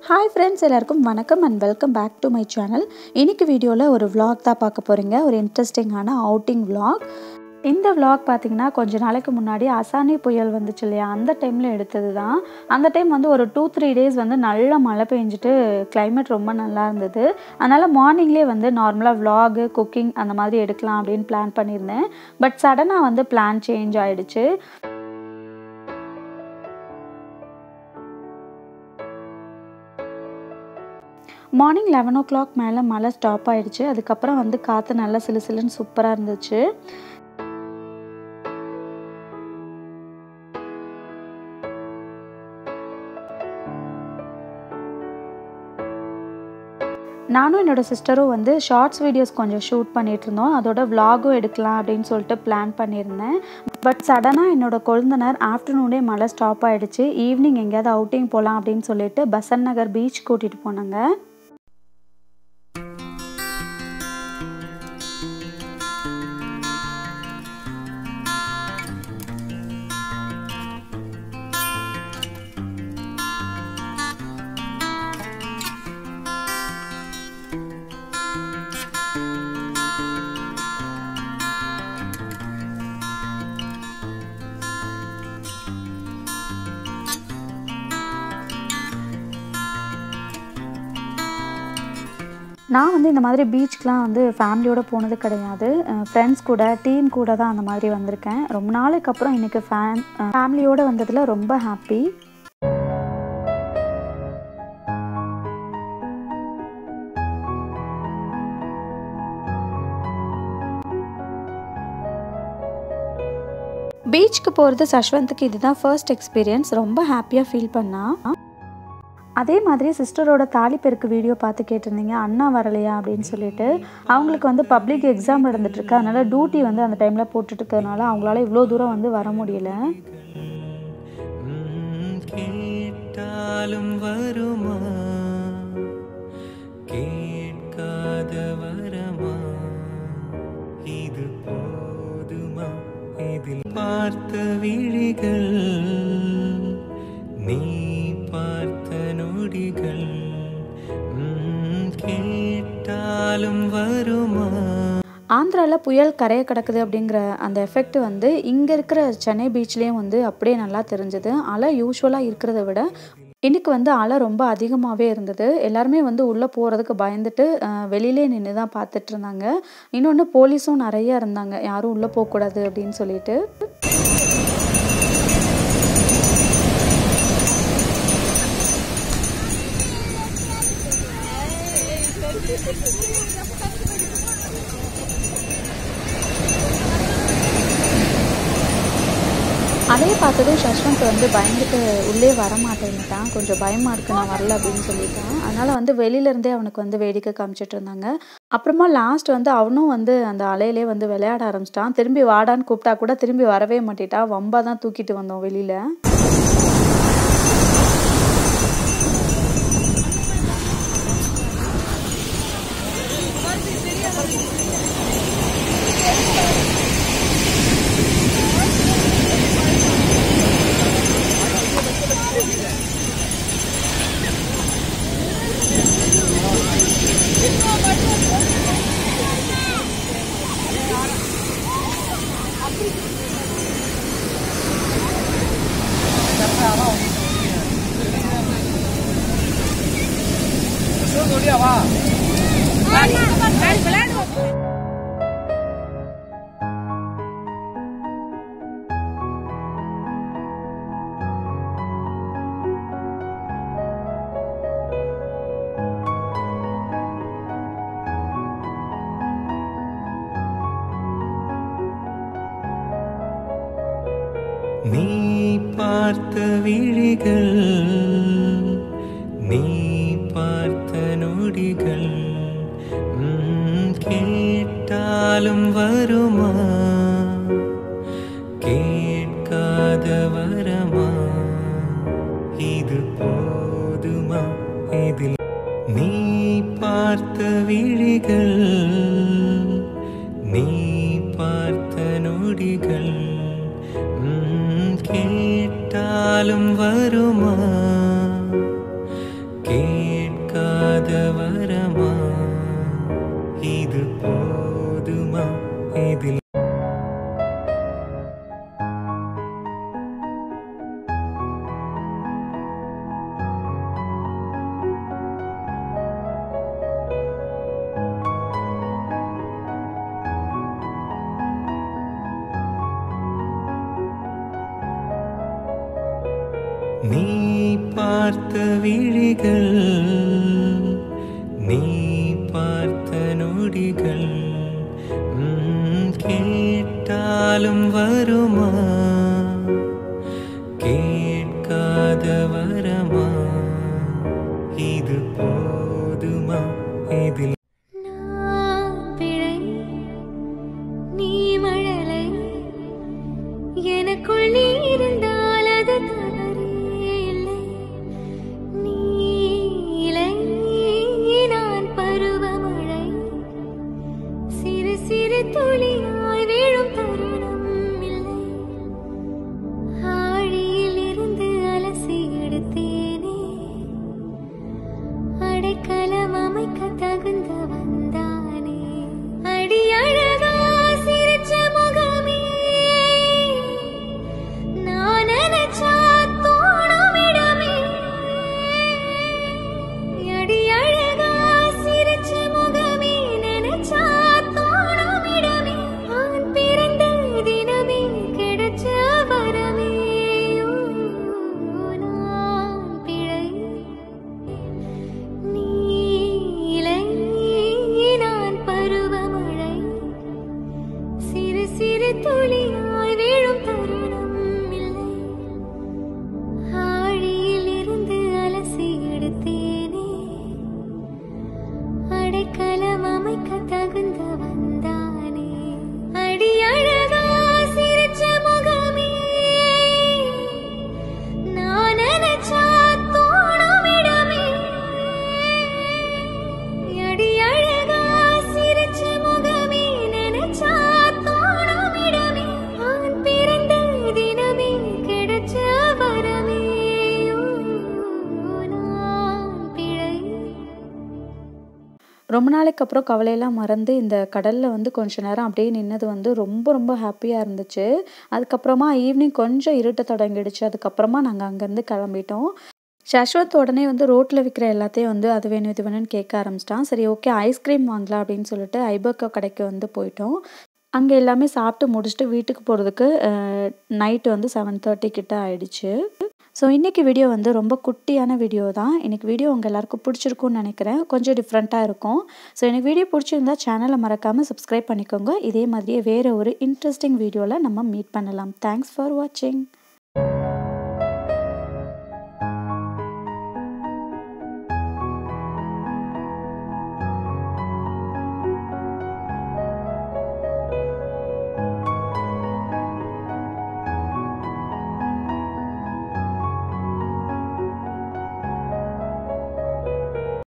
hi friends எல்லாருக்கும் வணக்கம் and welcome back to my channel இன்னைக்கு வீடியோவில் ஒரு vlog தான் பார்க்க போகிறீங்க ஒரு இன்ட்ரெஸ்டிங்கான அவுட்டிங் vlog இந்த vlog பார்த்தீங்கன்னா கொஞ்ச நாளைக்கு முன்னாடி அசானி புயல் வந்துச்சு இல்லையா அந்த டைமில் எடுத்தது தான் அந்த டைம் வந்து ஒரு டூ த்ரீ டேஸ் வந்து நல்ல மழை பெஞ்சிட்டு climate ரொம்ப நல்லா இருந்தது அதனால் மார்னிங்லேயே வந்து நார்மலாக vlog குக்கிங் அந்த மாதிரி எடுக்கலாம் அப்படின்னு பிளான் பண்ணியிருந்தேன் பட் சடனாக வந்து பிளான் சேஞ்ச் ஆயிடுச்சு மார்னிங் லெவன் ஓ கிளாக் மேலே மழை ஸ்டாப் ஆயிடுச்சு அதுக்கப்புறம் வந்து காற்று நல்லா சிலு சிலுன்னு சூப்பராக இருந்துச்சு நானும் என்னோட சிஸ்டரும் வந்து ஷார்ட்ஸ் வீடியோஸ் கொஞ்சம் ஷூட் பண்ணிட்டு இருந்தோம் அதோட விலாகும் எடுக்கலாம் அப்படின்னு சொல்லிட்டு பிளான் பண்ணியிருந்தேன் பட் சடனாக என்னோட கொழுந்தனர் ஆஃப்டர்நூனே மழை ஸ்டாப் ஆயிடுச்சு ஈவினிங் எங்கேயாவது அவுட்டிங் போகலாம் அப்படின்னு சொல்லிட்டு பசன் நகர் பீச் கூட்டிகிட்டு போனாங்க நான் வந்து இந்த மாதிரி பீச்சுக்கெலாம் வந்து ஃபேமிலியோட போனது கிடையாது ஃப்ரெண்ட்ஸ் கூட டீம் கூட தான் அந்த மாதிரி வந்திருக்கேன் ரொம்ப நாளைக்கு அப்புறம் இன்றைக்கி ஃபேன் ஃபேமிலியோட வந்ததில் ரொம்ப ஹாப்பி பீச்சுக்கு போகிறது சஷ்வந்த்க்கு இதுதான் ஃபர்ஸ்ட் எக்ஸ்பீரியன்ஸ் ரொம்ப ஹாப்பியாக ஃபீல் பண்ணா அதே மாதிரி சிஸ்டரோட தாலி பெருக்கு வீடியோ பார்த்து கேட்டிருந்தீங்க அண்ணா வரலையா அப்படின்னு சொல்லிட்டு அவங்களுக்கு வந்து பப்ளிக் எக்ஸாம் நடந்துட்டுருக்கு அதனால டியூட்டி வந்து அந்த டைமில் போட்டுட்டு இருக்கிறதுனால அவங்களால இவ்வளோ தூரம் வந்து வர முடியல உம், கேட்டாலும் வருமா கேட்காத வரமா இது போதுமா இதில் பார்த்த விழிகள் நீ பார்த்த நொடிகள் உம், கேட்டாலும் வருமா ஆந்திராவில் புயல் கரையை கிடக்குது அப்படிங்கிற அந்த எஃபெக்ட் வந்து இங்கே இருக்கிற சென்னை பீச்லேயும் வந்து அப்படியே நல்லா தெரிஞ்சது அலை யூஸ்வலாக இருக்கிறத விட இன்னைக்கு வந்து அலை ரொம்ப அதிகமாகவே இருந்தது எல்லாருமே வந்து உள்ளே போகிறதுக்கு பயந்துட்டு அஹ், வெளியிலே நின்று தான் பார்த்துட்டு இருந்தாங்க இன்னொன்று போலீஸும் நிறைய இருந்தாங்க யாரும் உள்ளே போகக்கூடாது அப்படின்னு சொல்லிட்டு அலையை பார்த்ததும் சஷ்வந்த் வந்து பயந்துட்டு உள்ளே வர மாட்டேன்னுட்டான் கொஞ்சம் பயமாக இருக்கு நான் வரல அப்படின்னு சொல்லிட்டான் அதனால் வந்து வெளியிலேருந்தே அவனுக்கு வந்து வேடிக்கை காமிச்சிட்டு இருந்தாங்க அப்புறமா லாஸ்ட் வந்து அவனும் வந்து அந்த அலையிலே வந்து விளையாட ஆரம்பிச்சிட்டான் திரும்பி வாடான்னு கூப்பிட்டா கூட திரும்பி வரவே மாட்டேட்டான் வம்பா தான் தூக்கிட்டு வந்தோம் வெளியில் நீ பார்த்த விழிகள் நீ பார்த்த நொடிகள் உம், கேட்டாலும் வருமா கேட்காத வரமா இது போதுமா இதில் நீ பார்த்த விழிகள் நீ பார்த்த நொடிகள் ம், கேட்டாலும் வருமா கே நீ பார்த்த விழிகள் நீ பார்த்த நொடிகள் ம், கேட்டாலும் வருமா கேட்காத வரமா இது போதுமா இதில் நான் பிழை நீ மழலை எனக்குள் நீ இருந்தால் அது தவறே இல்லை நீ இலை நான் பருவமழை சிறு சிறு துளியாய் வீழும் தருணம் இல்லை ஆழியில் இருந்து அலசி எடுத்தேனே அடைக்கலம் அமைக்க தகுந்த வந்தானே அடி அழகா சிரிச்ச முகமே நான் நினைச்சா தோணும் இடமே அடி அழகா சிரிச்ச முகமே நினைச்சா தோணும் இடமே ஆண் பிறந்த தினமே கிடைச்ச வரமே நான் பிழை நீலை நான் பருவமழை சிறு சிறு துளியாய் வீழும் தருணம் இல்லை ஆழியில் இருந்து அலசி எடுத்தேனே அடைக்கலம் அமைக்க தகுந்த வந்தானே அடி அழகா சிரிச்ச முகமே நான் நினைச்சா தோணும் இடமே அடி அழகா சிரிச்ச முகமே நினைச்சா தோணும் இடமே ஆண் பிறந்த தினமே கிடைச்ச வரமே நான் பிழை ரொம்ப நாளைக்கு அப்புறம் கவலையெல்லாம் மறந்து இந்த கடலில் வந்து கொஞ்ச நேரம் அப்படியே நின்னது வந்து ரொம்ப ரொம்ப ஹாப்பியாக இருந்துச்சு அதுக்கப்புறமா ஈவினிங் கொஞ்சம் இருட்ட தொடங்கிடுச்சு அதுக்கப்புறமா நாங்கள் அங்கேருந்து கிளம்பிட்டோம் சஸ்வத் உடனே வந்து ரோட்டில் விற்கிற எல்லாத்தையும் வந்து அது வேணும் இது வேணும்னு கேட்க ஆரம்பிச்சிட்டான் சரி ஓகே ஐஸ்கிரீம் வாங்கலாம் அப்படின்னு சொல்லிட்டு ஐபக்கோ கடைக்கு வந்து போயிட்டோம் அங்கே எல்லாமே சாப்பிட்டு முடிச்சுட்டு வீட்டுக்கு போகிறதுக்கு நைட்டு வந்து செவன் தேர்ட்டி கிட்ட ஆயிடுச்சு ஸோ இன்றைக்கி வீடியோ வந்து ரொம்ப குட்டியான வீடியோ தான் இன்றைக்கி வீடியோ உங்கள் எல்லாருக்கும் பிடிச்சிருக்கும்னு நினைக்கிறேன் கொஞ்சம் டிஃப்ரெண்ட்டாக இருக்கும் ஸோ எனக்கு வீடியோ பிடிச்சிருந்தா சேனலை மறக்காமல் சப்ஸ்கிரைப் பண்ணிக்கோங்க இதே மாதிரியே வேறு ஒரு இன்ட்ரெஸ்டிங் வீடியோவில் நம்ம மீட் பண்ணலாம் தேங்க்ஸ் ஃபார் வாட்சிங்